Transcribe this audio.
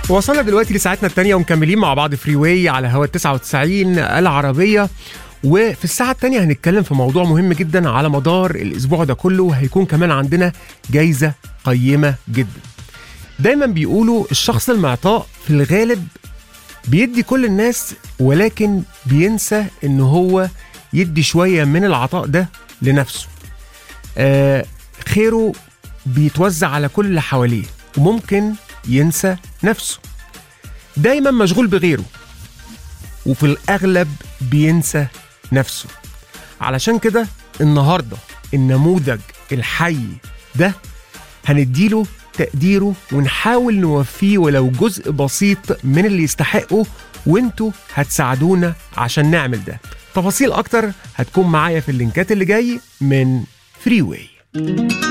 وصلنا دلوقتي لساعتنا الثانية ومكملين مع بعض فري واي على هوا 99 العربية وفي الساعة الثانية هنتكلم في موضوع مهم جدا على مدار الأسبوع ده كله وهيكون كمان عندنا جايزة قيمة جدا دايما بيقولوا الشخص المعطاء في الغالب بيدي كل الناس ولكن بينسى ان هو يدي شوية من العطاء ده لنفسه آه خيره بيتوزع على كل اللي حواليه وممكن ينسى نفسه دايما مشغول بغيره وفي الأغلب بينسى نفسه علشان كده النهاردة النموذج الحي ده هنديله تقديره ونحاول نوفيه ولو جزء بسيط من اللي يستحقه وانتوا هتساعدونا عشان نعمل ده تفاصيل اكتر هتكون معايا في اللينكات اللي جاي من فري واي